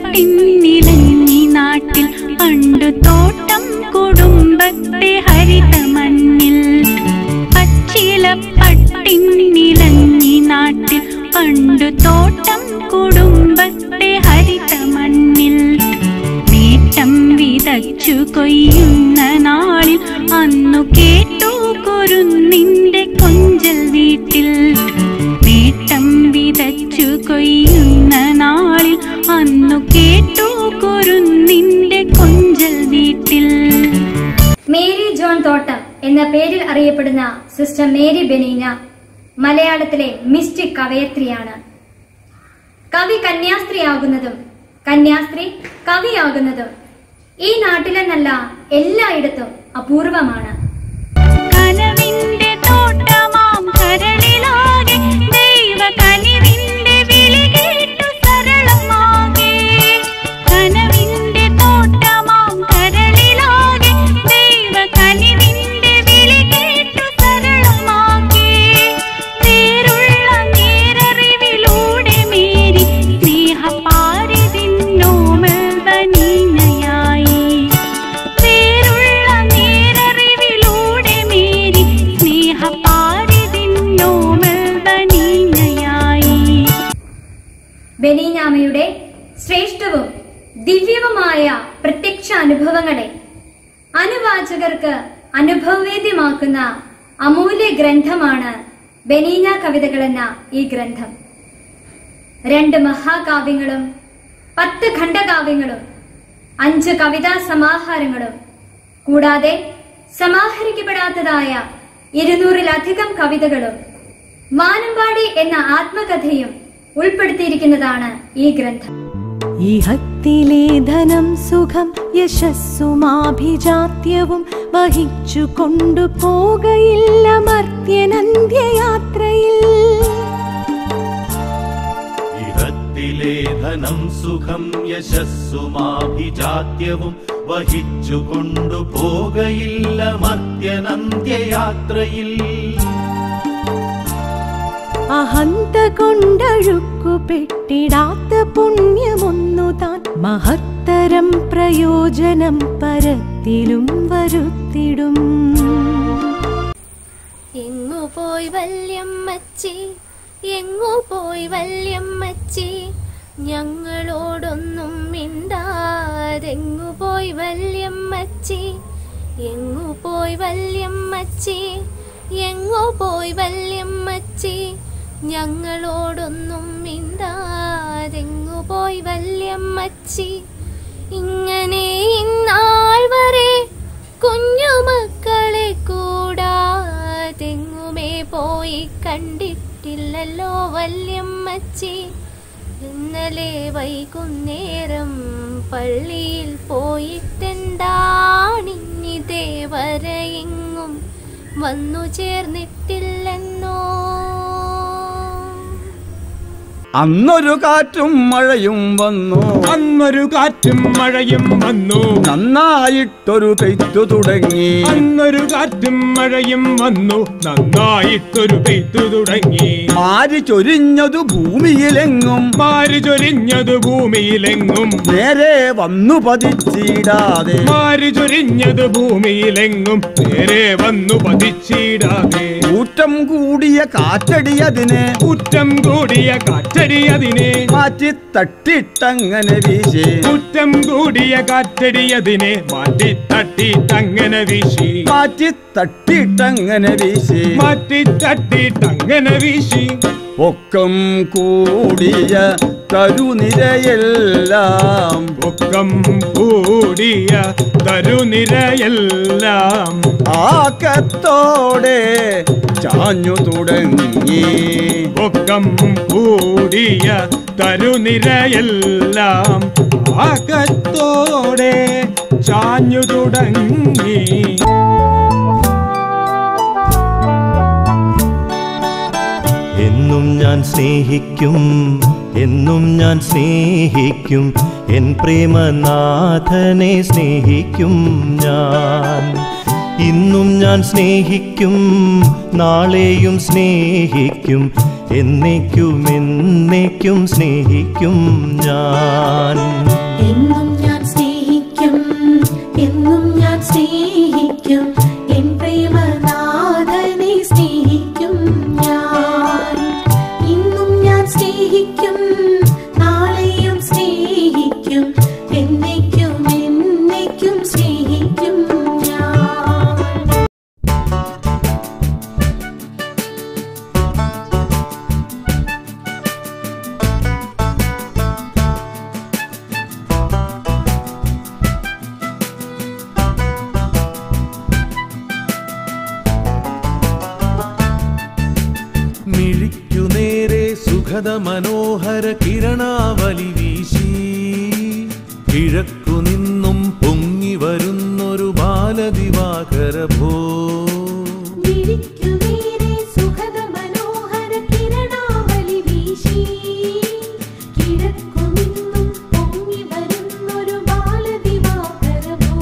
പട്ടിന്നിലഞ്ഞി നാട്ടിൽ പണ്ടു തോട്ടം കുടുംബത്തെ ഹരിത മണ്ണിൽ പച്ചില പട്ടിന്നിലഞ്ഞി നാട്ടിൽ പണ്ടു തോട്ടം കുടുംബത്തെ ഹരിത മണ്ണിൽ നേട്ടം വിതച്ചു കൊയ്യുന്ന നാളിൽ അന്നു കേട്ടു കുരുന്നിന്റെ കൊഞ്ചൽ വീട്ടിൽ നേട്ടം വിതച്ചു കൊയ്യുന്ന നാളിൽ അന്നു കേട്ടു കുരുന്നിന്റെ കൊഞ്ചൽ വീട്ടിൽ മേരി ജോൺ തോട്ടം എന്ന പേരിൽ അറിയപ്പെടുന്ന സിസ്റ്റർ മേരി ബെനീന മലയാളത്തിലെ മിസ്റ്റിക് കവയത്രിയാണ് കവി കന്യാസ്ത്രീയാകുന്നതും കന്യാസ്ത്രീ കവിയാകുന്നതും ഈ നാട്ടിലെന്നല്ല എല്ലായിടത്തും അപൂർവമാണ് കനവിന്റെ തോട്ടമാം കരളിലാകെ ദൈവ കനിവിന്റെ വിളി കേട്ടു സരളമാകെ കനവിന്റെ തോട്ടമാം കരളിലാകെ ദൈവ കനിവിന്റെ വിളി കേട്ടു സരളമാകെ നേരുള്ള നേരറിവിലൂടെ മേരി സ്നേഹപാരിതിന്നോമൽ വനീനയായി നേരുള്ള നേരറിവിലൂടെ മേരി സ്നേഹപാരിതിന്നോമൽ വനീനയായി ബെനീനാമയുടെ ശ്രേഷ്ഠവും ദിവ്യവുമായ പ്രത്യക്ഷ അനുഭവങ്ങളെ അനുവാചകർക്ക് അനുഭവവേദ്യമാക്കുന്ന അമൂല്യ ഗ്രന്ഥമാണ് ബെനീന കവിതകൾ എന്ന ഈ ഗ്രന്ഥം രണ്ട് മഹാകാവ്യങ്ങളും പത്ത് ഖണ്ഡകാവ്യങ്ങളും അഞ്ച് കവിതാ സമാഹാരങ്ങളും കൂടാതെ സമാഹരിക്കപ്പെടാത്തതായ ഇരുന്നൂറിലധികം കവിതകളും വാനമ്പാടി എന്ന ആത്മകഥയും ഉൾപ്പെടുത്തിയിരിക്കുന്നതാണ് ഈ ഗ്രന്ഥം ഇഹത്തിലെ ധനം സുഖം യശസ്സുമാഭിജാത്യവും വഹിച്ചു കൊണ്ടുപോകയില്ല മർത്യനന്ത്യയാത്രയിൽ ഇഹത്തിലെ ധനം സുഖം യശസ്സുമാഭിജാത്യവും വഹിച്ചു കൊണ്ടുപോകയില്ല മർത്യനന്ത്യയാത്രയിൽ അഹന്ത കൊണ്ടഴുക്കു പെട്ടിടാത്ത പുണ്യമൊന്നു താൻ മഹത്തരം പ്രയോജനം പരത്തിലും വരുത്തിടും എങ്ങു പോയി വല്യമ്മച്ചി എങ്ങു പോയി വല്യമ്മച്ചി ഞങ്ങളോടൊന്നും മിണ്ടാതെങ്ങു പോയി വല്യമ്മച്ചി എങ്ങു പോയി വല്യമ്മച്ചി എങ്ങു പോയി വല്യമ്മച്ചി ഞങ്ങളോടൊന്നും മിണ്ടാതെങ്ങു പോയി വല്യമ്മച്ചി ഇങ്ങനെ ഇന്നാൾ വരെ കുഞ്ഞുമക്കളെ കൂടാതെങ്ങുമേ പോയി കണ്ടിട്ടില്ലല്ലോ വല്യമ്മച്ചി ഇന്നലെ വൈകുന്നേരം പള്ളിയിൽ പോയിട്ടെന്താണിഞ്ഞിതേ വരെ എങ്ങും വന്നു ചേർന്നിട്ടില്ലെന്നോ അന്നൊരു കാറ്റും മഴയും വന്നു അന്നൊരു കാറ്റും മഴയും വന്നു നന്നായിട്ടൊരു പെയ്ത്തു തുടങ്ങി അന്നൊരു കാറ്റും മഴയും വന്നു നന്നായിട്ടൊരു പെയ്ത്തു തുടങ്ങി മാരി ചൊരിഞ്ഞതു ഭൂമിയിലെങ്ങും മാരി ചൊരിഞ്ഞത് ഭൂമിയിലെങ്ങും നേരെ വന്നു പതിച്ചിടാതെ മാരി ചൊരിഞ്ഞത് ഭൂമിയിലെങ്ങും നേരെ വന്നു പതിച്ചിടാതെ ഊറ്റം കൂടിയ കാറ്റടിയതിനെ കുറ്റം കൂടിയ കാറ്റടി അതിനെ മാറ്റി തട്ടിട്ടങ്ങനെ വീശി കുറ്റം കൂടിയ കാറ്റടി അതിനെ മാറ്റി തട്ടിട്ടങ്ങനെ വീശി മാറ്റി തട്ടിട്ടങ്ങനെ വീശി മാറ്റി തട്ടിട്ടങ്ങനെ വീശി ഒക്കം കൂടിയ തരുനിരയെല്ലാം പൊക്കം കൂടിയ തരുനിരയെല്ലാം ആക്കത്തോടെ ചാഞ്ഞു തുടങ്ങി പൊക്കം കൂടിയ തരുനിരയെല്ലാം ആകത്തോടെ ചാഞ്ഞു തുടങ്ങി എന്നും ഞാൻ സ്നേഹിക്കും എന്നും ഞാൻ സ്നേഹിക്കും എൻ പ്രേമനാഥനെ സ്നേഹിക്കും ഞാൻ ഇന്നും ഞാൻ സ്നേഹിക്കും നാളെയും സ്നേഹിക്കും എന്നേക്കും എന്നേക്കും സ്നേഹിക്കും ഞാൻ എന്നും ഞാൻ സ്നേഹിക്കും എന്നും ഞാൻ സ്നേഹിക്കും എൻ പ്രേമനാഥനെ സ്നേഹിക്കും ഞാൻ ഇന്നും ഞാൻ സ്നേഹിക്കും നാളെയും സ്നേഹിക്കും എന്നേക്കും എന്നേക്കും സ്നേഹിക്കും ഞാൻ മിഴിക്കു നേരെ സുഖത മനോഹര കിരണാവലി വീശി കിഴക്കു നിന്നും പൊങ്ങി വരുന്നൊരു ബാലദിവാകര ഭോ വിഴിക്കുനീരെ സുഖദ മനോഹര കിരണാവലി വീശി കിഴക്കുനിന്നും പൊങ്ങി വരുന്നൊരു ബാലദിവാകരമോ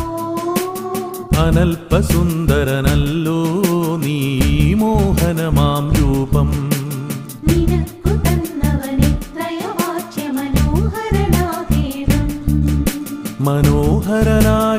അനൽപസുന്ദരനല്ലോ നീ മോഹനമാം രൂപം നിനക്കു തന്നവനെത്രയ വാച്യ മനോഹരനാകേണം മനോഹരനായ